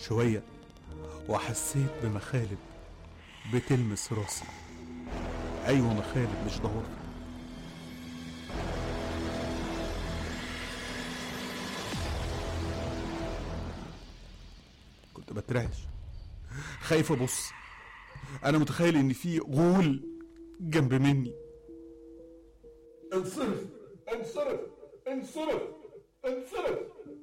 شوية وحسيت بمخالب بتلمس راسي أيوة مخالب مش ضوافر كنت بترعش خايف ابص انا متخيل ان في غول جنب مني انصرف انصرف انصرف انصرف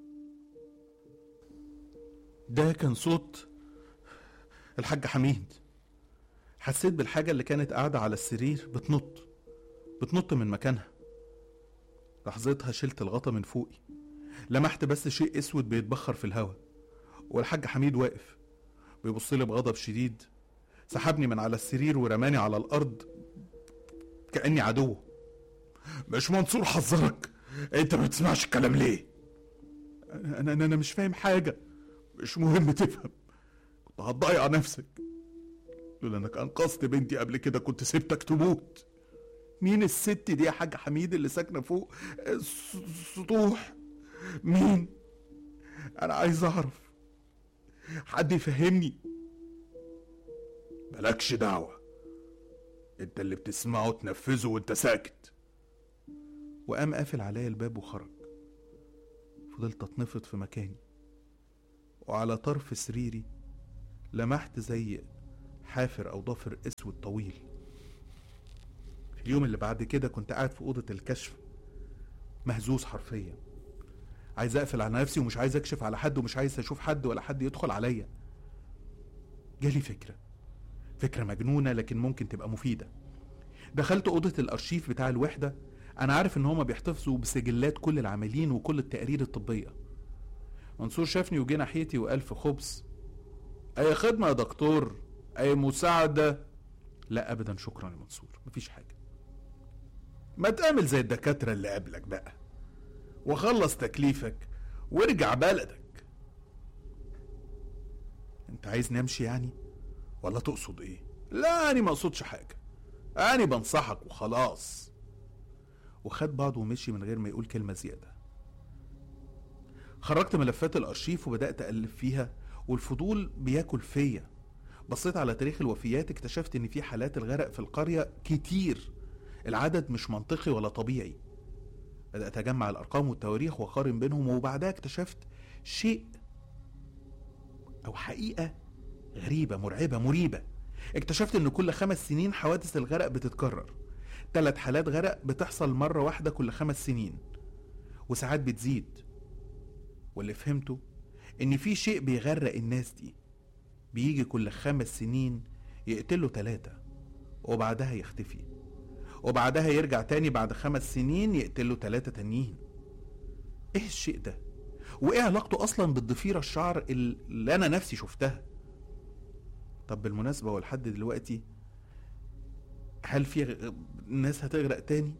ده كان صوت الحاج حميد حسيت بالحاجة اللي كانت قاعدة على السرير بتنط بتنط من مكانها لحظتها شلت الغطا من فوقي لمحت بس شيء اسود بيتبخر في الهواء والحاج حميد واقف بيبص لي بغضب شديد سحبني من على السرير ورماني على الارض كاني عدوه مش منصور حذرك انت ما بتسمعش الكلام ليه انا انا انا مش فاهم حاجه مش مهم تفهم كنت هتضيع نفسك لولا انك انقذت بنتي قبل كده كنت سبتك تموت مين الست دي يا حاج حميد اللي ساكنه فوق السطوح مين انا عايز اعرف حد يفهمني مالكش دعوة انت اللي بتسمعه تنفذه وانت ساكت وقام قافل عليا الباب وخرج فضلت اتنفض في مكاني وعلى طرف سريري لمحت زي حافر او ضافر اسود طويل في اليوم اللي بعد كده كنت قاعد في اوضه الكشف مهزوز حرفيا عايز اقفل على نفسي ومش عايز اكشف على حد ومش عايز اشوف حد ولا حد يدخل عليا جالي فكره فكره مجنونه لكن ممكن تبقى مفيده دخلت اوضه الارشيف بتاع الوحده انا عارف ان هما بيحتفظوا بسجلات كل العاملين وكل التقارير الطبيه منصور شافني وجه ناحيتي وقال في خبز اي خدمه يا دكتور اي مساعده لا ابدا شكرا يا منصور مفيش حاجه ما تعمل زي الدكاترة اللي قبلك بقى وخلص تكليفك وارجع بلدك انت عايزني امشي يعني ولا تقصد ايه لا انا ما اقصدش حاجة انا بنصحك وخلاص وخد بعضه ومشي من غير ما يقول كلمة زيادة خرجت ملفات الأرشيف وبدأت أقلب فيها والفضول بياكل فيا بصيت على تاريخ الوفيات اكتشفت إن في حالات الغرق في القرية كتير العدد مش منطقي ولا طبيعي بدأت أجمع الأرقام والتواريخ وأقارن بينهم وبعدها اكتشفت شيء أو حقيقة غريبة مرعبة مريبة اكتشفت إن كل خمس سنين حوادث الغرق بتتكرر ثلاث حالات غرق بتحصل مرة واحدة كل خمس سنين وساعات بتزيد واللي فهمته إن في شيء بيغرق الناس دي بيجي كل خمس سنين يقتله ثلاثة وبعدها يختفي وبعدها يرجع تاني بعد خمس سنين يقتله ثلاثة تانيين ايه الشيء ده وايه علاقته اصلا بالضفيرة الشعر اللي انا نفسي شفتها طب بالمناسبة ولحد دلوقتي هل في غ- ناس هتغرق تاني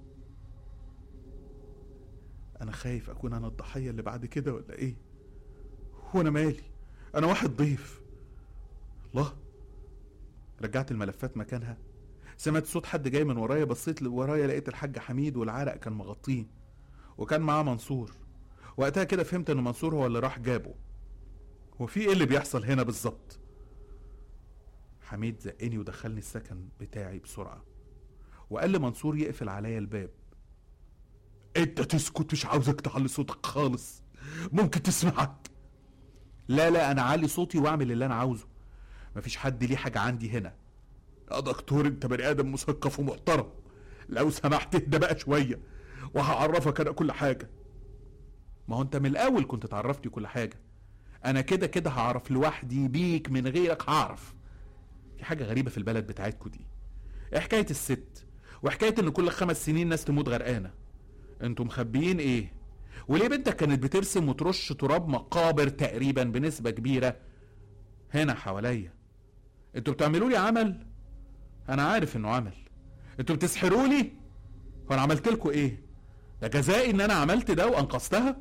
انا خايف اكون انا الضحية اللي بعد كده ولا ايه هو انا مالي انا واحد ضيف الله رجعت الملفات مكانها سمعت صوت حد جاي من ورايا بصيت لورايا لقيت الحاج حميد والعرق كان مغطيه وكان معاه منصور وقتها كده فهمت ان منصور هو اللي راح جابه هو في ايه اللي بيحصل هنا بالظبط حميد زقني ودخلني السكن بتاعي بسرعة وقال لمنصور يقفل عليا الباب انت تسكت مش عاوزك تعلي صوتك خالص ممكن تسمعك لا لا انا اعلي صوتي واعمل اللي انا عاوزه مفيش حد ليه حاجة عندي هنا يا دكتور انت بني ادم مثقف ومحترم لو سمحت اهدى بقى شويه وهعرفك انا كل حاجه ما هو انت من الاول كنت اتعرفتي كل حاجة انا كده كده هعرف لوحدي بيك من غيرك هعرف في حاجة غريبة في البلد بتاعتكوا دي ايه حكاية الست وحكاية ان كل خمس سنين ناس تموت غرقانة انتوا مخبيين ايه وليه بنتك كانت بترسم وترش تراب مقابر تقريبا بنسبة كبيرة هنا حواليا انتوا بتعملوا لي عمل انا عارف انه عمل انتوا بتسحروا لي وانا عملت لكم ايه ده جزائي ان انا عملت ده وانقذتها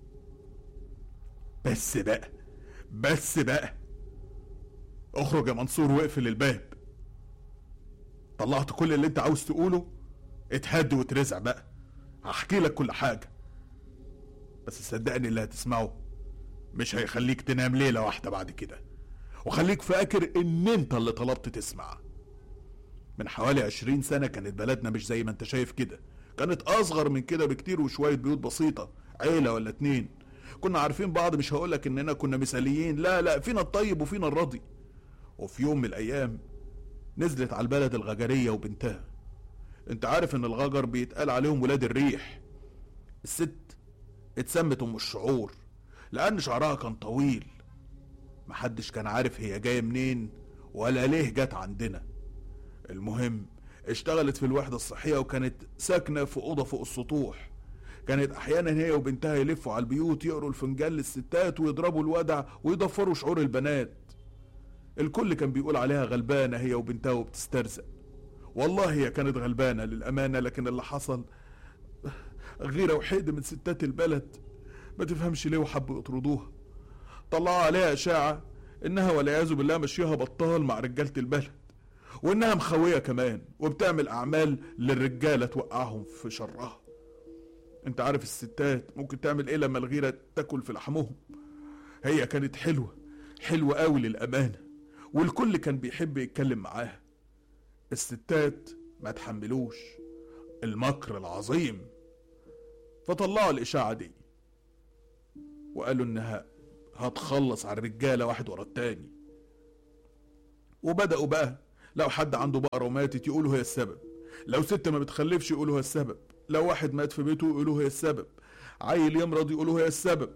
بس بقى بس بقى اخرج يا منصور واقفل الباب طلعت كل اللي انت عاوز تقوله اتهد واترزع بقى هحكي لك كل حاجة بس صدقني اللي هتسمعه مش هيخليك تنام ليلة واحدة بعد كده وخليك فاكر ان انت اللي طلبت تسمع من حوالي عشرين سنة كانت بلدنا مش زي ما انت شايف كده كانت اصغر من كده بكتير وشوية بيوت بسيطة عيلة ولا اتنين كنا عارفين بعض مش هقولك اننا كنا مثاليين لا لا فينا الطيب وفينا الراضي وفي يوم من الايام نزلت على البلد الغجرية وبنتها انت عارف ان الغجر بيتقال عليهم ولاد الريح الست اتسمت ام الشعور لان شعرها كان طويل محدش كان عارف هي جايه منين ولا ليه جت عندنا المهم اشتغلت في الوحدة الصحية وكانت ساكنة في أوضة فوق السطوح كانت أحيانا هي وبنتها يلفوا على البيوت يقروا الفنجان للستات ويضربوا الودع ويضفروا شعور البنات الكل كان بيقول عليها غلبانة هي وبنتها وبتسترزق والله هي كانت غلبانة للأمانة لكن اللي حصل غيرة وحيد من ستات البلد ما تفهمش ليه وحبوا يطردوها طلعوا عليها إشاعة إنها والعياذ بالله مشيها بطال مع رجالة البلد وإنها مخوية كمان وبتعمل أعمال للرجالة توقعهم في شرها أنت عارف الستات ممكن تعمل إيه لما الغيرة تاكل في لحمهم هي كانت حلوة حلوة قوي للأمانة والكل كان بيحب يتكلم معاها الستات ما تحملوش المكر العظيم فطلعوا الإشاعة دي وقالوا إنها هتخلص على الرجالة واحد ورا التاني وبدأوا بقى لو حد عنده بقرة وماتت يقولوا هي السبب لو ست ما بتخلفش يقولوا هي السبب لو واحد مات في بيته يقولوا هي السبب عيل يمرض يقولوا هي السبب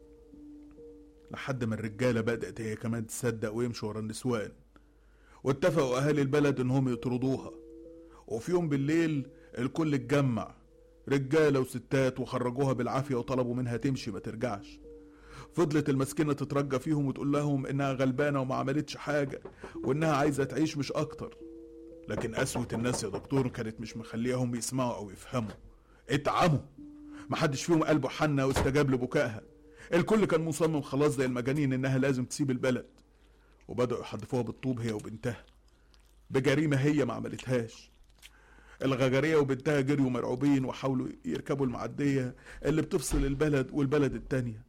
لحد ما الرجالة بدأت هي كمان تصدق ويمشوا ورا النسوان واتفقوا أهالي البلد إنهم يطردوها وفي يوم بالليل الكل اتجمع رجالة وستات وخرجوها بالعافية وطلبوا منها تمشي ما ترجعش فضلت المسكينة تترجى فيهم وتقول لهم إنها غلبانة وما عملتش حاجة وإنها عايزة تعيش مش أكتر لكن قسوة الناس يا دكتور كانت مش مخليهم يسمعوا أو يفهموا اتعموا محدش فيهم قلبه حنة واستجاب لبكائها الكل كان مصمم خلاص زي المجانين إنها لازم تسيب البلد وبدأوا يحدفوها بالطوب هي وبنتها بجريمة هي ما عملتهاش الغجرية وبنتها جريوا مرعوبين وحاولوا يركبوا المعدية اللي بتفصل البلد والبلد التانية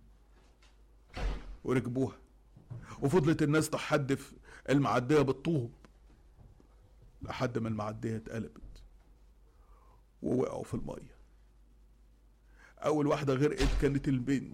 وركبوها وفضلت الناس تحدف المعدية بالطوب لحد ما المعدية اتقلبت ووقعوا في المية أول واحدة غرقت كانت البنت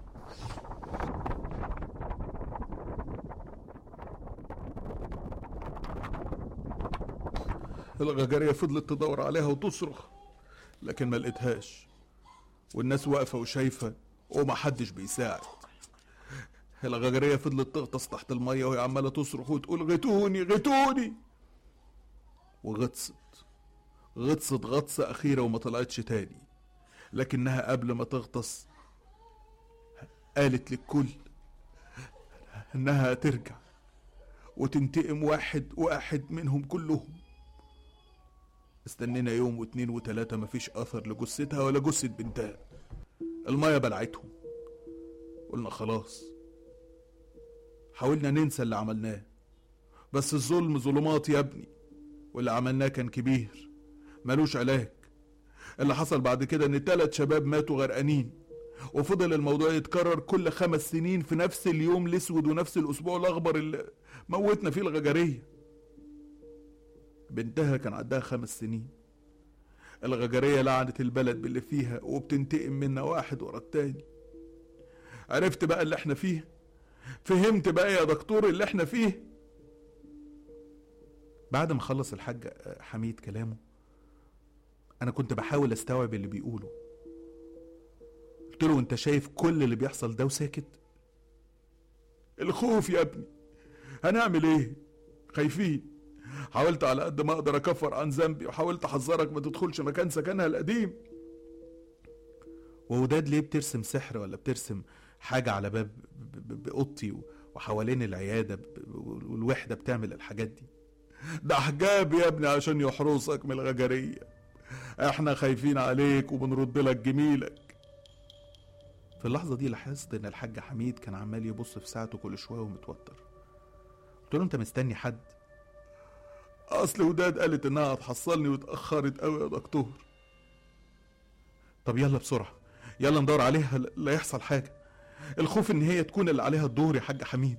الغجرية فضلت تدور عليها وتصرخ لكن ما لقيتهاش والناس واقفة وشايفة ومحدش بيساعد الغجرية فضلت تغطس تحت المية وهي عمالة تصرخ وتقول غتوني غتوني وغطست غطست غطسة أخيرة وما طلعتش تاني لكنها قبل ما تغطس قالت للكل إنها ترجع وتنتقم واحد واحد منهم كلهم استنينا يوم واتنين وتلاتة مفيش أثر لجثتها ولا جثة بنتها المية بلعتهم قلنا خلاص حاولنا ننسى اللي عملناه بس الظلم ظلمات يا ابني واللي عملناه كان كبير ملوش علاج اللي حصل بعد كده ان تلات شباب ماتوا غرقانين وفضل الموضوع يتكرر كل خمس سنين في نفس اليوم الاسود ونفس الاسبوع الاخضر اللي موتنا فيه الغجريه بنتها كان عندها خمس سنين الغجريه لعنت البلد باللي فيها وبتنتقم منا واحد ورا التاني عرفت بقى اللي احنا فيه فهمت بقى يا دكتور اللي احنا فيه بعد ما خلص الحاج حميد كلامه انا كنت بحاول استوعب اللي بيقوله قلت له انت شايف كل اللي بيحصل ده وساكت الخوف يا ابني هنعمل ايه خايفين حاولت على قد ما اقدر اكفر عن ذنبي وحاولت احذرك ما تدخلش مكان سكنها القديم ووداد ليه بترسم سحر ولا بترسم حاجة على باب ب- ب- بأوضتي وحوالين العيادة ب- والوحدة بتعمل الحاجات دي ده حجاب يا ابني عشان يحرسك من الغجرية احنا خايفين عليك وبنرد لك جميلك في اللحظة دي لاحظت ان الحاج حميد كان عمال يبص في ساعته كل شوية ومتوتر قلت له انت مستني حد اصل وداد قالت انها هتحصلني واتأخرت قوي يا دكتور طب يلا بسرعة يلا ندور عليها لا يحصل حاجة الخوف ان هي تكون اللي عليها الدور يا حاج حميد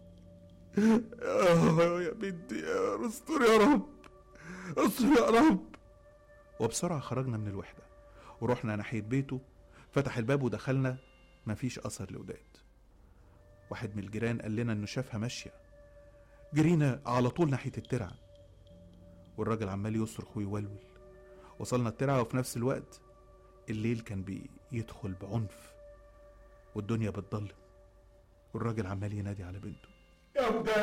آه يا بنتي يا استر يا رب استر يا رب وبسرعة خرجنا من الوحدة ورحنا ناحية بيته فتح الباب ودخلنا مفيش أثر لوداد واحد من الجيران قال لنا إنه شافها ماشية جرينا على طول ناحية الترعة والراجل عمال يصرخ ويولول وصلنا الترعة وفي نفس الوقت الليل كان بيدخل بعنف والدنيا بتضلم والراجل عمال ينادي على بنته يا وداد